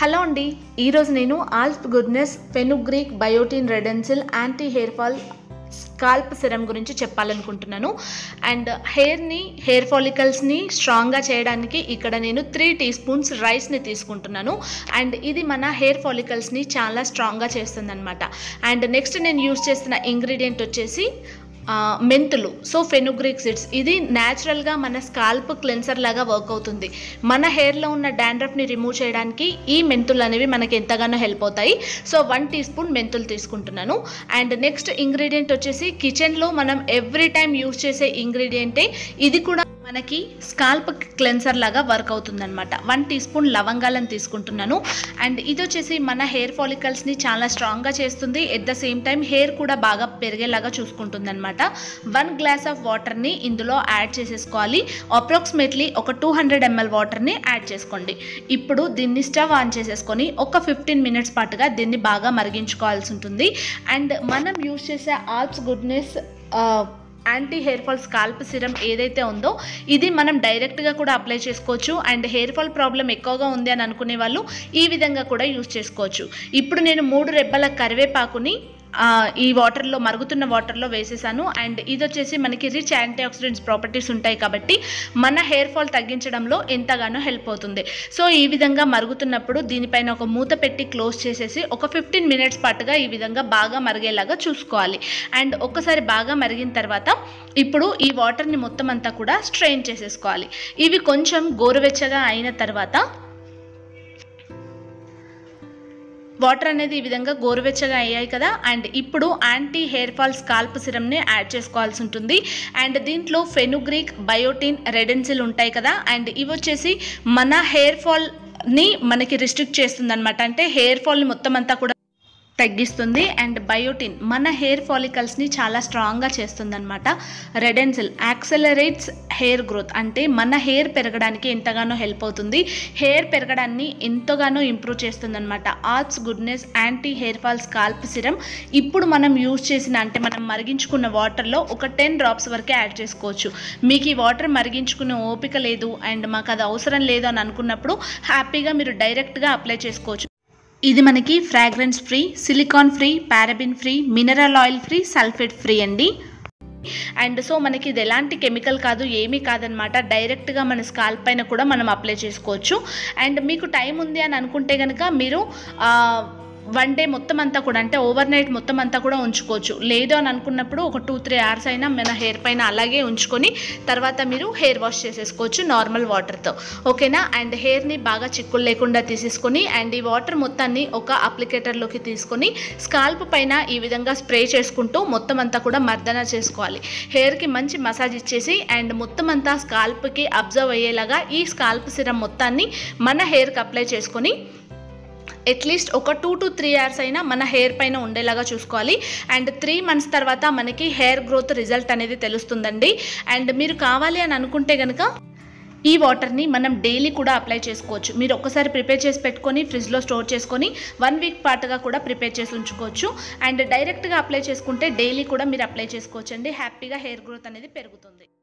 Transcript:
hello అండి ఈరోజు నేను alps goodness fenugreek biotin redensyl anti hair fall scalp serum గురించి చెప్పాలనుకుంటున్నాను అండ్ హెయిర్ని హెయిర్ ఫాలికల్స్ని స్ట్రాంగ్గా చేయడానికి ఇక్కడ నేను త్రీ టీ స్పూన్స్ రైస్ని తీసుకుంటున్నాను అండ్ ఇది మన హెయిర్ ఫాలికల్స్ని చాలా స్ట్రాంగ్గా చేస్తుందన్నమాట అండ్ నెక్స్ట్ నేను యూస్ చేస్తున్న ఇంగ్రీడియంట్ వచ్చేసి ఆ, మెంతులు సో ఫెనుగ్రిక్ సీడ్స్ ఇది న్యాచురల్గా మన స్కాల్ప్ క్లెన్సర్ లాగా వర్క్ అవుతుంది మన హెయిర్లో ఉన్న డాండ్రఫ్ని రిమూవ్ చేయడానికి ఈ మెంతులు అనేవి మనకి ఎంతగానో హెల్ప్ అవుతాయి సో వన్ టీ స్పూన్ మెంతులు తీసుకుంటున్నాను అండ్ నెక్స్ట్ ఇంగ్రీడియంట్ వచ్చేసి కిచెన్లో మనం ఎవ్రీ టైం యూజ్ చేసే ఇంగ్రీడియంటే ఇది కూడా మనకి స్కాల్ప్ క్లెన్సర్ లాగా వర్క్ అవుతుందన్నమాట వన్ టీ స్పూన్ లవంగాలను తీసుకుంటున్నాను అండ్ ఇది వచ్చేసి మన హెయిర్ ఫాలికల్స్ని చాలా స్ట్రాంగ్గా చేస్తుంది at the same time hair కూడా బాగా పెరిగేలాగా చూసుకుంటుంది అనమాట వన్ గ్లాస్ ఆఫ్ వాటర్ని ఇందులో యాడ్ చేసేసుకోవాలి అప్రాక్సిమేట్లీ ఒక టూ హండ్రెడ్ ఎంఎల్ వాటర్ని యాడ్ చేసుకోండి ఇప్పుడు దీన్ని స్టవ్ ఆన్ చేసేసుకొని ఒక ఫిఫ్టీన్ మినిట్స్ పాటుగా దీన్ని బాగా మరిగించుకోవాల్సి ఉంటుంది అండ్ మనం యూజ్ చేసే alps goodness anti hair fall scalp serum ఏదైతే ఉందో ఇది మనం డైరెక్ట్గా కూడా అప్లై చేసుకోవచ్చు అండ్ హెయిర్ ఫాల్ ప్రాబ్లం ఎక్కువగా ఉంది అని అనుకునే వాళ్ళు ఈ విధంగా కూడా యూస్ చేసుకోవచ్చు ఇప్పుడు నేను మూడు రెబ్బల కరివేపాకుని ఆ, ఈ వాటర్లో మరుగుతున్న వాటర్లో వేసేసాను అండ్ ఇది వచ్చేసి మనకి రిచ్ యాంటీ ఆక్సిడెంట్స్ ప్రాపర్టీస్ ఉంటాయి కాబట్టి మన హెయిర్ ఫాల్ తగ్గించడంలో ఎంతగానో హెల్ప్ అవుతుంది సో ఈ విధంగా మరుగుతున్నప్పుడు దీనిపైన ఒక మూత పెట్టి క్లోజ్ చేసేసి ఒక ఫిఫ్టీన్ మినిట్స్ పాటుగా ఈ విధంగా బాగా మరిగేలాగా చూసుకోవాలి అండ్ ఒక్కసారి బాగా మరిగిన తర్వాత ఇప్పుడు ఈ వాటర్ని మొత్తం అంతా కూడా స్ట్రెయిన్ చేసేసుకోవాలి ఇవి కొంచెం గోరువెచ్చగా అయిన తర్వాత వాటర్ అనేది ఈ విధంగా గోరువెచ్చగా అయ్యాయి కదా అండ్ ఇప్పుడు యాంటీ హెయిర్ ఫాల్ స్కాల్ప్ సిరమ్ని యాడ్ చేసుకోవాల్సి ఉంటుంది అండ్ దీంట్లో ఫెనుగ్రీక్ బయోటిన్ రెడెన్సిల్ ఉంటాయి కదా అండ్ ఇవి వచ్చేసి మన హెయిర్ ఫాల్ని మనకి రిస్ట్రిక్ట్ చేస్తుంది అనమాట అంటే హెయిర్ ఫాల్ని మొత్తం అంతా కూడా తగ్గిస్తుంది అండ్ బయోటిన్ మన హెయిర్ ఫాలికల్స్ని చాలా స్ట్రాంగ్గా చేస్తుందన్నమాట రెడెన్సిల్ యాక్సలరేట్స్ హెయిర్ గ్రోత్ అంటే మన హెయిర్ పెరగడానికి ఎంతగానో హెల్ప్ అవుతుంది హెయిర్ పెరగడాన్ని ఎంతగానో ఇంప్రూవ్ చేస్తుందన్నమాట alps goodness anti hair fall scalp serum ఇప్పుడు మనం యూజ్ చేసిన అంటే మనం మరిగించుకున్న వాటర్లో ఒక టెన్ డ్రాప్స్ వరకే యాడ్ చేసుకోవచ్చు మీకు ఈ వాటర్ మరిగించుకునే ఓపిక లేదు అండ్ మాకు అది అవసరం లేదు అని అనుకున్నప్పుడు హ్యాపీగా మీరు డైరెక్ట్గా అప్లై చేసుకోవచ్చు ఇది మనకి fragrance free silicone free paraben free mineral oil free sulphate free అండి అండ్ సో మనకి ఇది ఎలాంటి కెమికల్ కాదు ఏమీ కాదనమాట డైరెక్ట్గా మన స్కాల్ప్ పైన కూడా మనం అప్లై చేసుకోవచ్చు అండ్ మీకు టైం ఉంది అని అనుకుంటే కనుక మీరు వన్ డే మొత్తం అంతా కూడా అంటే ఓవర్ నైట్ మొత్తం అంతా కూడా ఉంచుకోవచ్చు లేదు అని అనుకున్నప్పుడు ఒక టూ త్రీ అవర్స్ అయినా మన హెయిర్ పైన అలాగే ఉంచుకొని తర్వాత మీరు హెయిర్ వాష్ చేసేసుకోవచ్చు నార్మల్ వాటర్తో ఓకేనా అండ్ హెయిర్ని బాగా చిక్కులు లేకుండా తీసేసుకొని అండ్ ఈ వాటర్ మొత్తాన్ని ఒక అప్లికేటర్లోకి తీసుకొని స్కాల్ప్ పైన ఈ విధంగా స్ప్రే చేసుకుంటూ మొత్తం అంతా కూడా మర్దన చేసుకోవాలి హెయిర్కి మంచి మసాజ్ ఇచ్చేసి అండ్ మొత్తం అంతా స్కాల్ప్కి అబ్జర్వ్ అయ్యేలాగా ఈ స్కాల్ప్ సిరం మొత్తాన్ని మన హెయిర్కి అప్లై చేసుకొని అట్లీస్ట్ ఒక టూ టు త్రీ అవర్స్ అయినా మన హెయిర్ పైన ఉండేలాగా చూసుకోవాలి అండ్ త్రీ మంత్స్ తర్వాత మనకి హెయిర్ గ్రోత్ రిజల్ట్ అనేది తెలుస్తుందండి అండ్ మీరు కావాలి అని అనుకుంటే కనుక ఈ వాటర్ని మనం డైలీ కూడా అప్లై చేసుకోవచ్చు మీరు ఒక్కసారి ప్రిపేర్ చేసి పెట్టుకొని ఫ్రిడ్జ్లో స్టోర్ చేసుకొని వన్ వీక్ పాటుగా కూడా ప్రిపేర్ చేసి ఉంచుకోవచ్చు అండ్ డైరెక్ట్గా అప్లై చేసుకుంటే డైలీ కూడా మీరు అప్లై చేసుకోవచ్చు అండి హ్యాపీగా హెయిర్ గ్రోత్ అనేది పెరుగుతుంది